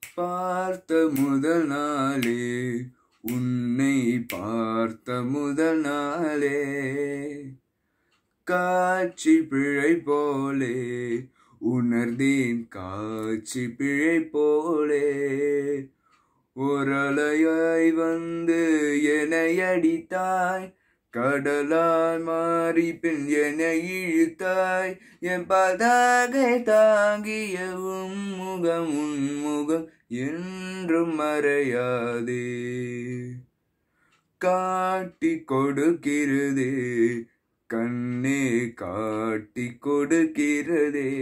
பார்த்த முதல் நாளே உன்னை பார்த்த முதல் நாளே காட்சி பிழை போலே உணர்ந்தேன் காட்சி பிழை போலே ஓரலையாய் வந்து என்னை அடித்தாய் கடலால் மாறி பின் என்னை இழுத்தாய் என் பதாகை தாங்கிய உன் முகம் உன் முகம் என்றும் மறையாதே காட்டி கொடுக்கிறதே கண்ணே காட்டி கொடுக்கிறதே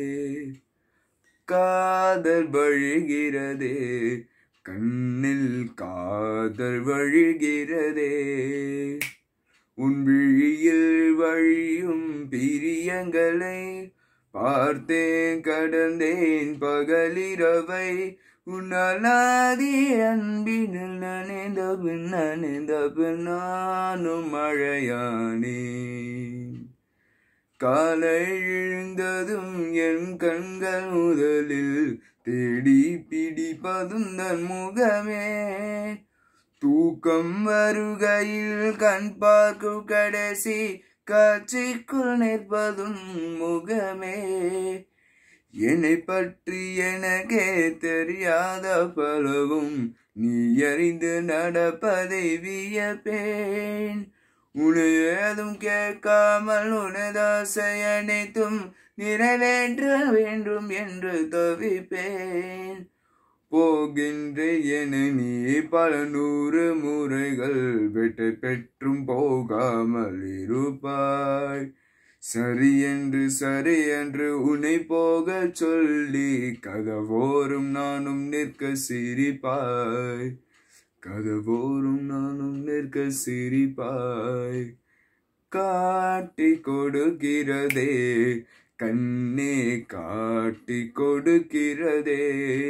காதல் வழிகிறதே கண்ணில் காதல் வழிகிறதே உன் விழியில் வழியும் பிரியங்களை பார்த்தேன் கடந்தேன் பகலிரவை உன்னாலாதி அன்பினில் நனைந்த பின் நனைந்த பின் நானும் மழையானேன் காலை எழுந்ததும் என் கண்கள் முதலில் தேடி பிடிப்பதும் தன் முகமே தூக்கம் வருகையில் கண் பார்க்கும் கடைசி காட்சிக்குள் நிற்பதும் முகமே என்னை பற்றி எனக்கே தெரியாத பலவும் நீ அறிந்து நடப்பதை வியப்பேன் உன்னை ஏதும் கேட்காமல் உனதாசை அனைத்தும் நிறைவேற்ற வேண்டும் என்று தவிப்பேன் போகின்ற என நீ பல நூறு முறைகள் வெட்டை பெற்றும் போகாமல் இருப்பாய் சரி என்று சரி என்று உன்னை போக சொல்லி கதவோரும் நானும் நிற்க சிரிப்பாய் கதவோரும் நானும் நிற்க சிரிப்பாய் காட்டி கொடுக்கிறதே கண்ணே காட்டி கொடுக்கிறதே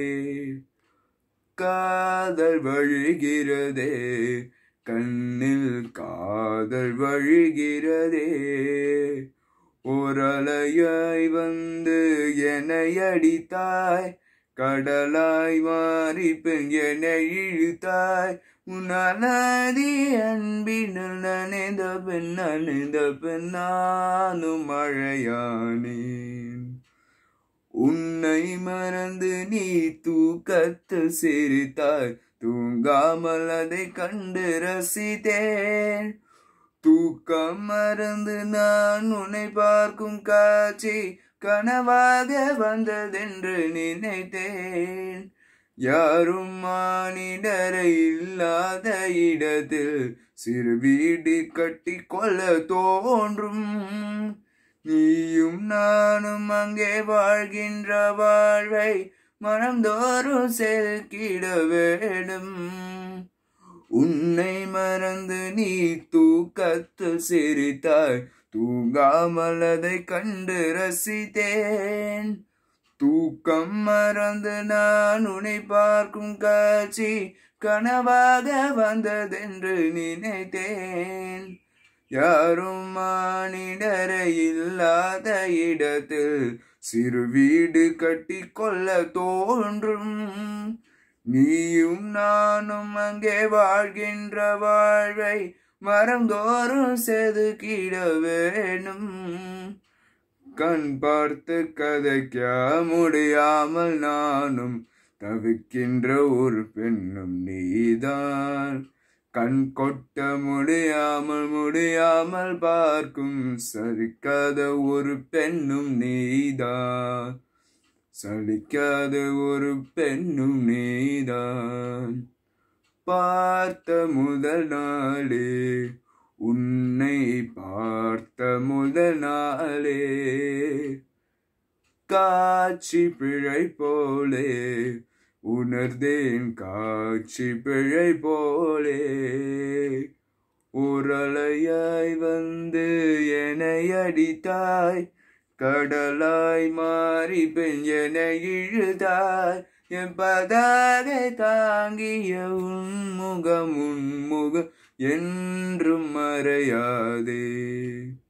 காதல் வழிகிறதே கண்ணில் காதல் வழிகிறதே ஓரலையாய் வந்து என்னை அடித்தாய் கடலாய் மாறி பெண் என்னை இழுத்தாய் உன்னாலதி அன்பினில் நனைந்த பெண் நனைந்த பெண் நானும் மழையானேன் உன்னை மறந்து நீ தூக்கத்தில் சிரித்தாய் தூங்காமல் அதை கண்டு ரசித்தேன் தூக்கம் மறந்து நான் உன்னை பார்க்கும் காட்சி கனவாக வந்ததென்று நினைத்தேன் யாரும் மானிடரை இல்லாத இடத்தில் சிறு வீடு கட்டி கொள்ள தோன்றும் நீயும் நானும் அங்கே வாழ்கின்ற வாழ்வை மனந்தோறும் செலுக்கிட வேண்டும் உன்னை மறந்து நீ தூக்கத்தில் சிரித்தாய் தூங்காமல் அதை கண்டு ரசித்தேன் தூக்கம் மறந்து நான் உன்னை பார்க்கும் காட்சி கனவாக வந்ததென்று நினைத்தேன் யாரும் மானிடரை இல்லாத இடத்தில் சிறு வீடு கட்டி கொள்ள தோன்றும் நீயும் நானும் அங்கே வாழ்கின்ற வாழ்வை மரந்தோறும் செதுக்கிட வேணும் கண் பார்த்து கதைக்க முடியாமல் நானும் தவிக்கின்ற ஒரு பெண்ணும் நீதான் கண் கொட்ட முடியாமல் முடியாமல் பார்க்கும் சரிக்காத ஒரு பெண்ணும் நீதான் சலிக்காத ஒரு பெண்ணும் நீதான் பார்த்த முதல் நாளே உன்னை பார்த்த முதல் நாளே காட்சி பிழை போலே உணர்ந்தேன் காட்சி பிழை போலே ஓரலையாய் வந்து என்னை அடித்தாய் கடலாய் மாறி பெஞ்சனை இழுதாய் என் பதாகை தாங்கிய உன் முகம் உன் முகம் என்றும் மறையாதே